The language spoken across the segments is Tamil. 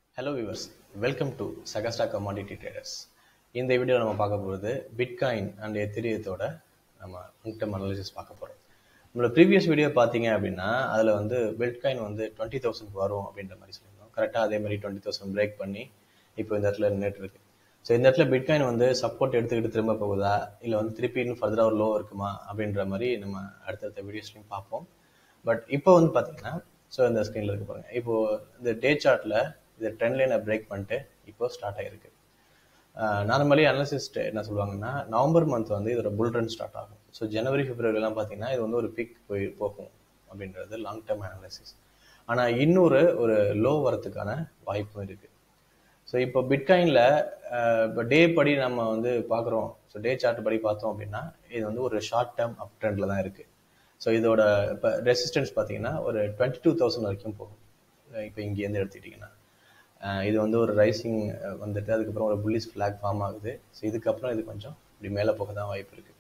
ஹலோ விவர்ஸ் வெல்கம் டு சகஸ்டா கமாடிட்டி ட்ரேடர்ஸ் இந்த வீடியோவில் நம்ம பார்க்க போகிறது பிட்காயின் அண்ட் எத்திரியத்தோட நம்ம லாங் அனாலிசிஸ் பார்க்க போகிறோம் நம்மளோட ப்ரீவியஸ் வீடியோ பார்த்தீங்க அப்படின்னா அதில் வந்து பிட்காயின் வந்து டுவெண்ட்டி தௌசண்ட் வரும் அப்படின்ற மாதிரி சொல்லியிருந்தோம் கரெக்டாக அதே மாதிரி டுவெண்ட்டி தௌசண்ட் பிரேக் பண்ணி இப்போ இந்த இடத்துல நின்றுட்டு இருக்கு ஸோ இந்த இடத்துல பிட்காயின் வந்து சப்போர்ட் எடுத்துக்கிட்டு திரும்ப போகுதா இல்லை வந்து திருப்பி இன்னும் ஃபர்தராக ஒரு லோ இருக்குமா அப்படின்ற மாதிரி நம்ம அடுத்தடுத்த வீடியோஸ்லையும் பார்ப்போம் பட் இப்போ வந்து பார்த்தீங்கன்னா ஸோ இந்த ஸ்க்ரீனில் இருக்கு பாருங்க இப்போ இந்த டே சார்ட்டில் இந்த ட்ரெண்ட் லைனை பிரேக் பண்ணிட்டு இப்போ ஸ்டார்ட் ஆகிருக்கு நார்மலி அனாலிசிஸ்ட் என்ன சொல்லுவாங்கன்னா நவம்பர் மந்த் வந்து இதோட புல் ரன் ஸ்டார்ட் ஆகும் ஸோ ஜனவரி பிப்ரவரிலாம் பார்த்தீங்கன்னா இது வந்து ஒரு பிக் போய் போகும் அப்படின்றது லாங் டேர்ம் அனாலிசிஸ் ஆனால் இன்னொரு ஒரு லோ வரத்துக்கான வாய்ப்பும் இருக்குது ஸோ இப்போ பிட்காயினில் இப்போ டே படி நம்ம வந்து பார்க்குறோம் ஸோ டே சார்ட் படி பார்த்தோம் அப்படின்னா இது வந்து ஒரு ஷார்ட் டேர்ம் அப் ட்ரெண்டில் தான் இருக்குது ஸோ இதோட இப்போ ரெசிஸ்டன்ஸ் பார்த்தீங்கன்னா ஒரு டுவெண்ட்டி டூ தௌசண்ட் வரைக்கும் போகும் இப்போ இங்கேருந்து எடுத்துக்கிட்டிங்கன்னா இது வந்து ஒரு ரைசிங் வந்துட்டு அதுக்கப்புறம் ஒரு புல்லிஸ் ஃப்ளாக் ஃபார்ம் ஆகுது ஸோ இதுக்கப்புறம் இது கொஞ்சம் இப்படி மேலே போக தான் வாய்ப்பு இருக்குது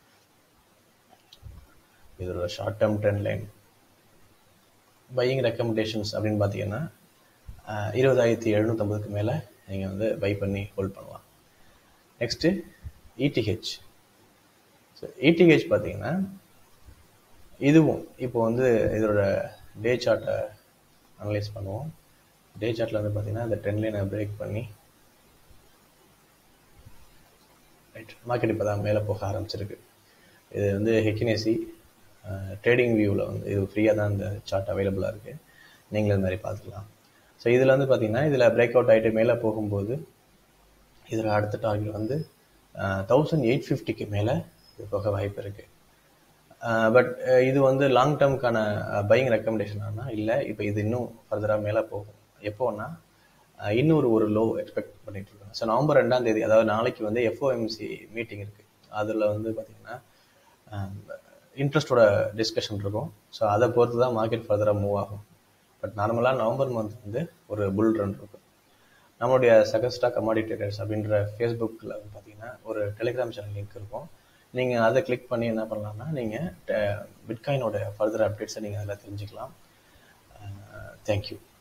இது ஒரு short term trend line buying recommendations அப்படின்னு பார்த்தீங்கன்னா இருபதாயிரத்தி எழுநூற்றம்பதுக்கு மேலே நீங்கள் வந்து பை பண்ணி ஹோல்ட் பண்ணலாம் நெக்ஸ்ட்டு இடிஹெச் ஸோ இடிஹெச் பார்த்தீங்கன்னா இதுவும் இப்போ வந்து இதோட டே சார்ட்டை அனலைஸ் பண்ணுவோம் டே சார்ட்டில் வந்து பார்த்தீங்கன்னா இந்த ட்ரெண்ட் லைனை பிரேக் பண்ணி ரைட் மார்க்கெட் இப்போ தான் மேலே போக ஆரம்பிச்சிருக்கு இது வந்து ஹெக்கினேசி ட்ரேடிங் வியூவில் வந்து இது ஃப்ரீயாக தான் இந்த சார்ட் அவைலபிளாக இருக்குது நீங்களும் இந்த மாதிரி பார்த்துக்கலாம் ஸோ இதில் வந்து பார்த்தீங்கன்னா இதில் பிரேக் அவுட் ஆகிட்டு மேலே போகும்போது இதில் அடுத்த டார்கெட் வந்து தௌசண்ட் எயிட் ஃபிஃப்டிக்கு மேலே இது போக வாய்ப்பு இருக்குது பட் இது வந்து லாங் டேர்முக்கான பையிங் ரெக்கமெண்டேஷன் ஆனால் இல்லை இப்போ இது இன்னும் ஃபர்தராக மேலே போகும் எப்போன்னா இன்னொரு ஒரு லோ எக்ஸ்பெக்ட் பண்ணிட்டு இருக்கோம் ஸோ நவம்பர் ரெண்டாம் தேதி அதாவது நாளைக்கு வந்து எஃப்ஓஎம்சி மீட்டிங் இருக்குது அதில் வந்து பார்த்தீங்கன்னா இன்ட்ரெஸ்டோட டிஸ்கஷன் இருக்கும் ஸோ அதை பொறுத்து தான் மார்க்கெட் ஃபர்தராக மூவ் ஆகும் பட் நார்மலாக நவம்பர் மந்த் வந்து ஒரு புல் ரன் இருக்கும் நம்மளுடைய சகஸ்டா கமாடிட்டேட்டர்ஸ் அப்படின்ற ஃபேஸ்புக்கில் பார்த்தீங்கன்னா ஒரு டெலிகிராம் சேனல் லிங்க் இருக்கும் நீங்கள் அதை கிளிக் பண்ணி என்ன பண்ணலாம்னா நீங்கள் பிட்காயினோட ஃபர்தர் அப்டேட்ஸை நீங்கள் அதில் தெரிஞ்சுக்கலாம் தேங்க்யூ